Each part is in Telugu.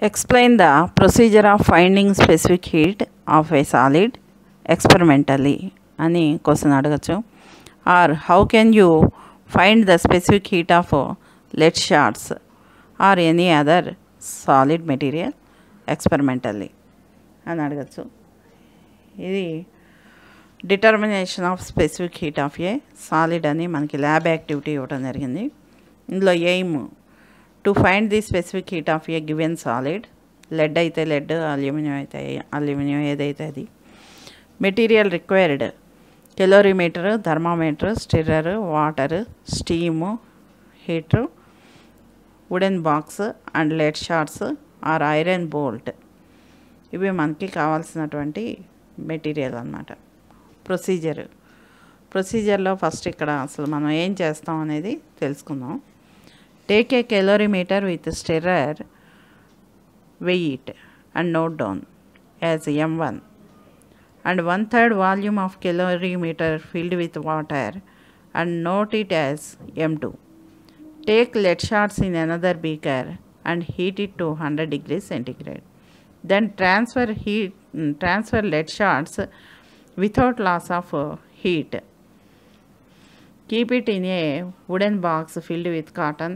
Explain the procedure of finding specific heat of a solid experimentally అని క్వశ్చన్ అడగచ్చు or how can you find the specific heat of lead shots or any other solid material experimentally అని అడగచ్చు ఇది determination of specific heat of a solid అని మనకి ల్యాబ్ యాక్టివిటీ ఇవ్వడం జరిగింది ఇందులో aim to find the specific heat of a given solid lead అయితే లెడ్ అల్యూమినియం అయితే అల్యూమినియం ఏదైతే అది material required calorimeter thermometer stirrer water steam heater wooden box and lead shots or iron bolt ఇవి మనకి కావాల్సినటువంటి మెటీరియల్ అన్నమాట ప్రొసీజర్ ప్రొసీజర్లో ఫస్ట్ ఇక్కడ అసలు మనం ఏం చేస్తాం అనేది తెలుసుకుందాం take a calorimeter with stirrer weigh it and note down as M one and one third volume of calorimeter filled with water and note it as M two take lead shots in another beaker and heat it to hundred degrees centigrade then transfer heat transfer lead shots without loss of uh, heat. Keep it in a wooden box filled with cotton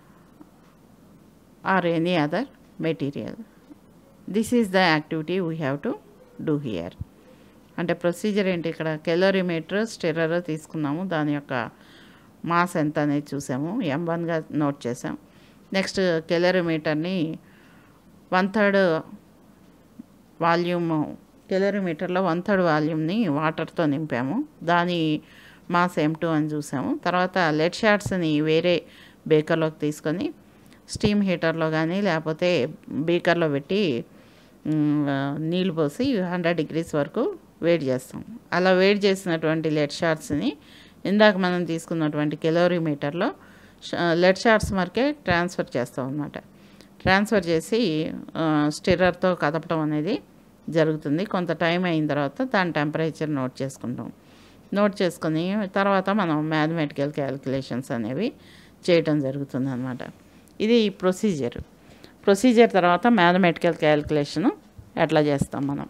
or any other material. This is the activity we have to do here. అంటే ప్రొసీజర్ ఏంటి ఇక్కడ కెలోరీమీటర్ స్టిర్రర్ తీసుకున్నాము దాని యొక్క మాస్ ఎంత అనేది చూసాము ఎం వన్గా నోట్ చేసాం నెక్స్ట్ కెలోరీమీటర్ని వన్ థర్డ్ వాల్యూమ్ కెలోరీమీటర్లో వన్ థర్డ్ వాల్యూమ్ని వాటర్తో నింపాము దాని మాస్ ఎం టూ అని చూసాము తర్వాత లెడ్ షార్ట్స్ని వేరే బేకర్లోకి తీసుకొని స్టీమ్ హీటర్లో కానీ లేకపోతే బీకర్లో పెట్టి నీళ్ళు పోసి హండ్రెడ్ డిగ్రీస్ వరకు వేడి చేస్తాం అలా వేడి చేసినటువంటి లెడ్ షార్ట్స్ని ఇందాక మనం తీసుకున్నటువంటి కెలోరీమీటర్లో లెడ్ షార్ట్స్ మరికే ట్రాన్స్ఫర్ చేస్తాం అన్నమాట ట్రాన్స్ఫర్ చేసి స్టిర్రర్తో కదపడం అనేది జరుగుతుంది కొంత టైం అయిన తర్వాత దాని టెంపరేచర్ నోట్ చేసుకుంటాం నోట్ చేసుకొని తర్వాత మనం మ్యాథమెటికల్ క్యాలిక్యులేషన్స్ అనేవి చేయటం జరుగుతుంది అనమాట ఇది ప్రొసీజర్ ప్రొసీజర్ తర్వాత మ్యాథమెటికల్ క్యాలిక్యులేషన్ ఎట్లా చేస్తాం మనం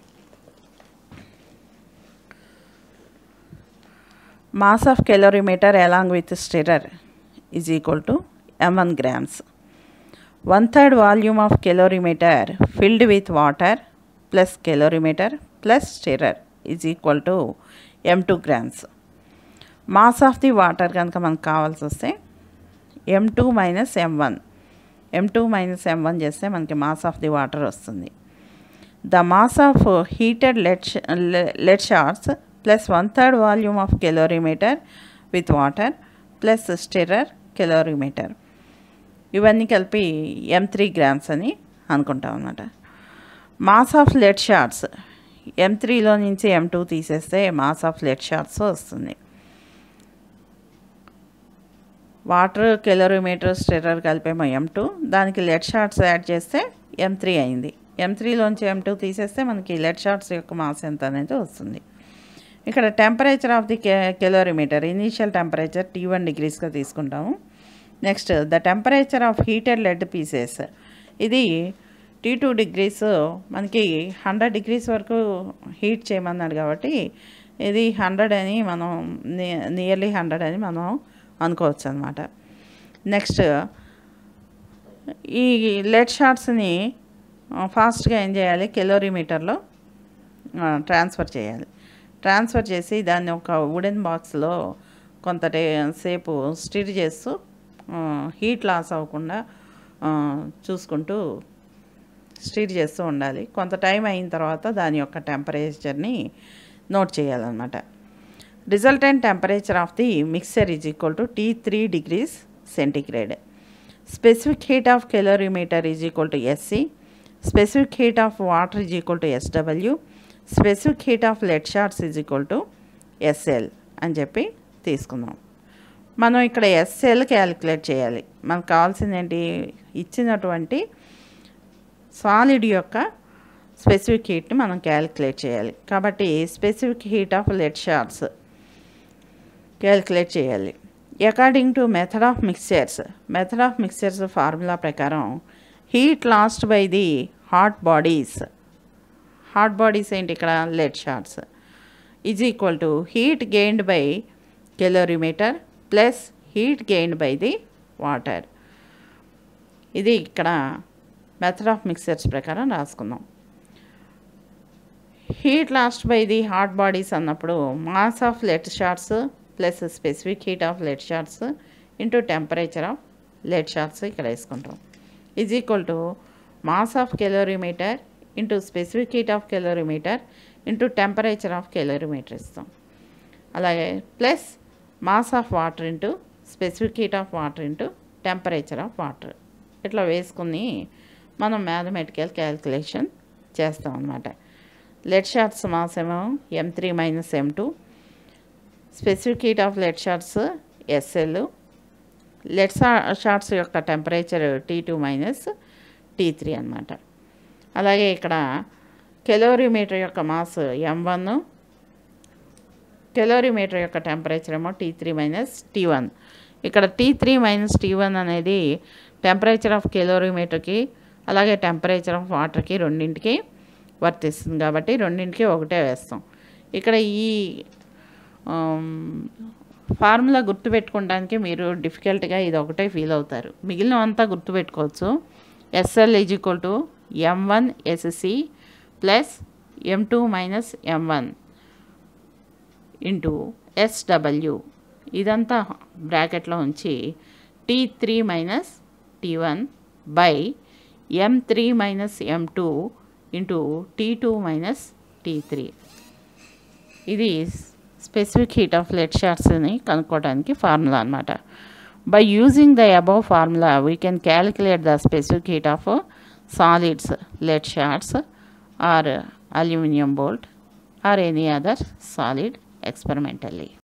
mass of calorimeter along with stirrer is equal to M one grams one third volume of calorimeter filled with water plus calorimeter plus stirrer is equal to M two grams mass of the water కనుక మనకు కావాల్సి వస్తే M two minus M one M two minus M one చేస్తే మనకి మాస్ ఆఫ్ ది వాటర్ వస్తుంది the mass of heated lead lead shots plus one third volume of calorimeter with water plus stirrer calorimeter ఇవన్నీ కలిపి ఎం త్రీ గ్రామ్స్ అని అనుకుంటాం అన్నమాట mass of lead shots M త్రీలో నుంచి ఎం టూ తీసేస్తే మాస్ ఆఫ్ లెడ్ షార్ట్స్ వస్తుంది వాటర్ కెలోరీమీటర్ స్టెరర్ కలిపేమో ఎం టూ దానికి లెడ్ షార్ట్స్ యాడ్ చేస్తే ఎం త్రీ అయింది ఎం త్రీలోంచి ఎం టూ తీసేస్తే మనకి లెడ్ షార్ట్స్ యొక్క మాస్ ఎంత అనేది వస్తుంది ఇక్కడ టెంపరేచర్ ఆఫ్ ది కె calorimeter initial temperature T one డిగ్రీస్గా తీసుకుంటాము next the temperature of heated lead pieces ఇది టీ టూ డిగ్రీస్ మనకి హండ్రెడ్ డిగ్రీస్ వరకు హీట్ చేయమన్నాడు కాబట్టి ఇది హండ్రెడ్ అని మనం నియర్లీ హండ్రెడ్ అని మనం అనుకోవచ్చు అనమాట నెక్స్ట్ ఈ లెడ్ షార్ట్స్ని ఫాస్ట్గా ఏం చేయాలి కెలోరీమీటర్లో ట్రాన్స్ఫర్ చేయాలి ట్రాన్స్ఫర్ చేసి దాన్ని ఒక వుడెన్ బాక్స్లో కొంత సేపు స్టిర్ చేస్తూ హీట్ లాస్ అవ్వకుండా చూసుకుంటూ స్టిర్ చేస్తూ ఉండాలి కొంత టైం అయిన తర్వాత దాని యొక్క టెంపరేచర్ని నోట్ చేయాలన్నమాట resultant temperature of the mixture is equal to T three degrees centigrade specific heat of calorimeter is equal to S C specific heat of water is equal to S W specific heat of lead shots is equal to S L అని చెప్పి తీసుకుందాం మనం ఇక్కడ ఎస్ఎల్ క్యాలిక్యులేట్ చేయాలి మనకు కావాల్సింది ఏంటి ఇచ్చినటువంటి సాలిడ్ యొక్క స్పెసిఫిక్ హీట్ని మనం క్యాలిక్యులేట్ చేయాలి కాబట్టి specific heat of lead shots calculate చేయాలి according to method of mixtures method of mixtures formula ప్రకారం heat lost by the hot bodies hot bodies ఏంటి ఇక్కడ lead shots is equal to heat gained by calorimeter plus heat gained by the water ఇది ఇక్కడ మెథడ్ ఆఫ్ మిక్సర్స్ ప్రకారం రాసుకుందాం heat lost by the hot bodies అన్నప్పుడు mass of lead shots plus specific heat of lead shorts into temperature of lead shots ఇక్కడ వేసుకుంటాం is equal to mass of calorimeter into specific heat of calorimeter into temperature of calorimeter ఇస్తాం అలాగే plus mass of water into specific heat of water into temperature of water ఇట్లా వేసుకుని మనం మ్యాథమెటికల్ క్యాల్కులేషన్ చేస్తాం అన్నమాట లెడ్ షార్ట్స్ మాస్ ఏమో M three minus M two specific heat of lead shots SL lead shots యొక్క temperature T two minus T three అనమాట అలాగే ఇక్కడ కెలోరీమీటర్ యొక్క మాస్ ఎం వన్ కెలోరీమీటర్ యొక్క టెంపరేచర్ ఏమో T three minus T one ఇక్కడ T three minus T one అనేది టెంపరేచర్ ఆఫ్ కెలోరీమీటర్కి అలాగే టెంపరేచర్ ఆఫ్ వాటర్కి రెండింటికి వర్తిస్తుంది కాబట్టి రెండింటికి ఒకటే వేస్తాం ఇక్కడ ఈ ఫార్ములా గుర్తుపెట్టుకోవడానికి మీరు డిఫికల్ట్గా ఇది ఒకటే ఫీల్ అవుతారు మిగిలినవంతా గుర్తుపెట్టుకోవచ్చు SL is equal to M one SC plus M two minus M one into SW ఇదంతా బ్రాకెట్లో ఉంచి T three minus T one by M three minus M two into T two minus T three ఇది స్పెసిఫిక్ హీట్ ఆఫ్ లెడ్ షార్ట్స్ని కనుక్కోవడానికి ఫార్ములా అనమాట by using the above formula we can calculate the specific heat of solids lead shots or aluminium bolt or any other solid experimentally.